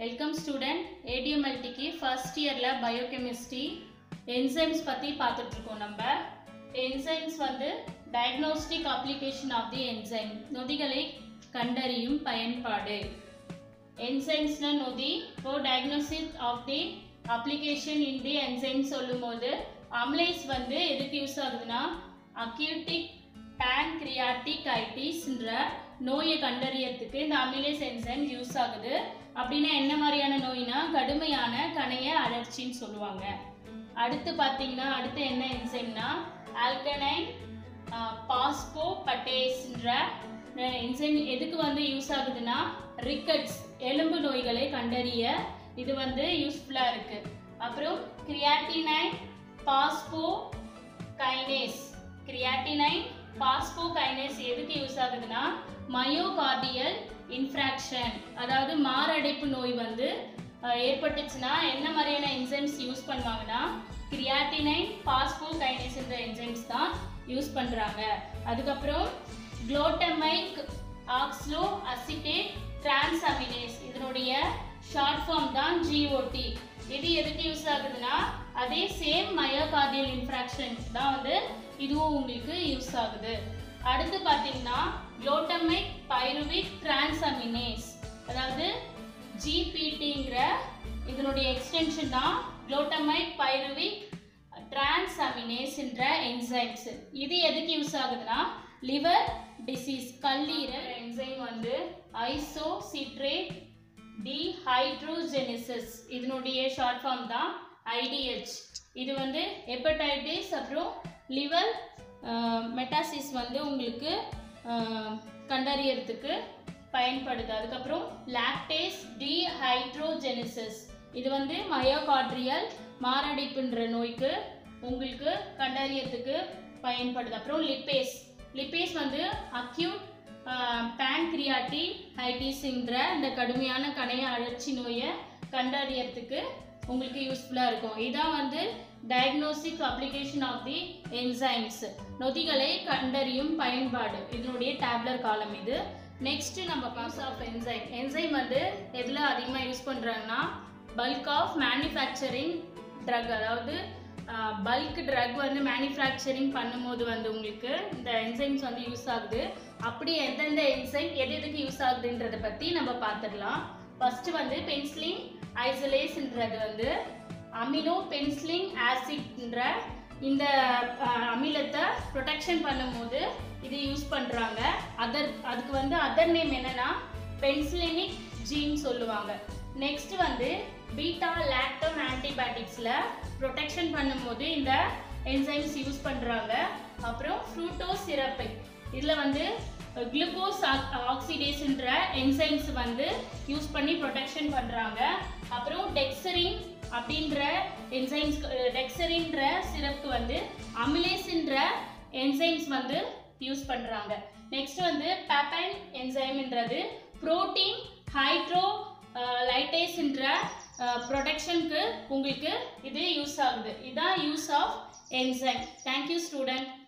welcome student ஏடிஎம்எல்டிக்கு first இயரில் biochemistry enzymes பற்றி பார்த்துட்ருக்கோம் நம்ம என்சைம்ஸ் வந்து diagnostic application of the enzyme நொதிகளை கண்டறியும் பயன்பாடு என்சைம்ஸ்னா நொதி இப்போ diagnosis of the application in the enzyme சொல்லும்போது அம்லேஸ் வந்து எதுக்கு யூஸ் ஆகுதுன்னா அக்யூட்டிக் பேன்க்ரியாட்டிக் ஐட்டிஸ்ன்ற நோயை கண்டறியறதுக்கு இந்த அமிலேஸ் என்சைம் யூஸ் ஆகுது அப்படின்னா என்ன மாதிரியான நோய்னா கடுமையான கணைய அழற்சின்னு சொல்லுவாங்க அடுத்து பார்த்தீங்கன்னா அடுத்து என்ன என்சைம்னா ஆல்கனைன் பாஸ்போ பட்டேஸ்ன்ற என்சைம் எதுக்கு வந்து யூஸ் ஆகுதுன்னா ரிக்கட்ஸ் எலும்பு நோய்களை கண்டறிய இது வந்து யூஸ்ஃபுல்லாக இருக்கு அப்புறம் creatinine phosphokinase creatinine phosphokinase எதுக்கு யூஸ் ஆகுதுன்னா மயோகார்டியல் இன்ஃப்ராக்ஷன் அதாவது மாரடைப்பு நோய் வந்து அஹ், ஏற்பட்டுச்சுன்னா என்ன மாதிரியான என்சைம்ஸ் யூஸ் பண்ணுவாங்கன்னா கிரியாட்டினைன் பாஸ்போ கைனேஸ்ன்ற என்சைம்ஸ் தான் யூஸ் பண்ணுறாங்க அதுக்கப்புறம் குளோட்டமைக் ஆக்ஸ்லோ அசிட்டேட் டிரான்ஸ்அமினேஸ் இதனுடைய ஷார்ட் ஃபார்ம் தான் ஜிஓடி இது எதுக்கு யூஸ் ஆகுதுன்னா அதே சேம் மயோகார்டியல் இன்ஃப்ராக்ஷன் தான் வந்து இதுவும் உங்களுக்கு யூஸ் ஆகுது அடுத்து பார்த்தீங்கன்னா குளோட்டமைக் பைருவிக் டிரான்ஸ்அமினேஸ் அதாவது ஜிபிடிங்கிற இதனுடைய எக்ஸ்டென்ஷன் தான் குளோட்டமைக் பைருவிக் டிரான்ஸ்அமினேஸ்ன்ற என்சைம்ஸ் இது எதுக்கு யூஸ் ஆகுதுன்னா லிவர் டிசீஸ் கல்லீரல் என்சைம் வந்து ஐசோசிட்ரேட் டிஹைட்ரோஜெனிசிஸ் இதனுடைய ஷார்ட் ஃபார்ம் தான் ஐடிஹெச் இது வந்து ஹெப்படைட்டிஸ் அப்புறம் லிவர் மெட்டாசிஸ் வந்து உங்களுக்கு அஹ், கண்டறியறதுக்கு பயன்படுது அதுக்கப்புறம் லாக்டேஸ் டிஹைட்ரோஜெனிசிஸ் இது வந்து மயோகார்ட்ரியல் மாரடைப்புன்ற நோய்க்கு உங்களுக்கு கண்டறியறதுக்கு பயன்படுது அப்புறம் லிப்பேஸ் லிப்பேஸ் வந்து அக்யூட் பேன்க்ரியாட்டி ஹைட்டிஸ்ன்ற இந்த கடுமையான கணைய அழற்சி நோயை கண்டறியறதுக்கு உங்களுக்கு யூஸ்ஃபுல்லாக இருக்கும் இதான் வந்து diagnostic application of the enzymes நொதிகளை கண்டறியும் பயன்பாடு இதனுடைய டேப்லர் காலம் இது நெக்ஸ்ட் நம்ம பாஸ் ஆஃப் என்சைம் என்சைம் வந்து எதில் அதிகமாக யூஸ் பண்ணுறாங்கன்னா பல்க் ஆஃப் மேனுஃபேக்சரிங் ட்ரக் அதாவது பல்க் ட்ரக் வந்து மேனுஃபேக்சரிங் பண்ணும்போது வந்து உங்களுக்கு இந்த என்சைம்ஸ் வந்து யூஸ் ஆகுது அப்படி எந்தெந்த என்சைம் எது எதுக்கு யூஸ் ஆகுதுன்றதை பற்றி நம்ம பார்த்துடலாம் ஃபர்ஸ்ட் வந்து பென்சிலின் ஐசோலேஸ்ன்றது வந்து அமினோ பென்சிலிங் ஆசிட்ன்ற இந்த அஹ், அமிலத்தை ப்ரொடெக்ஷன் பண்ணும்போது இது யூஸ் பண்ணுறாங்க அதர் அதுக்கு வந்து அதர் நேம் என்னன்னா பென்சிலினிக் ஜீன் சொல்லுவாங்க நெக்ஸ்ட் வந்து பீட்டா லாக்டோன் ஆன்டிபயோட்டிக்ஸில் ப்ரொடெக்ஷன் பண்ணும்போது இந்த என்சைம்ஸ் யூஸ் பண்ணுறாங்க அப்புறம் ஃப்ரூட்டோ சிரப்பு இதில் வந்து குளுக்கோஸ் ஆக்சிடேஸ்ன்ற என்சைம்ஸ் வந்து யூஸ் பண்ணி ப்ரொடெக்ஷன் பண்ணுறாங்க அப்புறம் டெக்ஸரின் அப்படின்ற என்சைம்ஸ் டெக்ஸரின்ற சிரப்க்கு வந்து அமிலேஸ்ன்ற என்சைம்ஸ் வந்து யூஸ் பண்ணுறாங்க நெக்ஸ்ட் வந்து பேப்பைன் என்சைம்ன்றது புரோட்டீன் ஹைட்ரோ லைட்டேஸ்ன்ற ப்ரொடெக்ஷனுக்கு உங்களுக்கு இது யூஸ் ஆகுது இதுதான் use of enzyme thank you student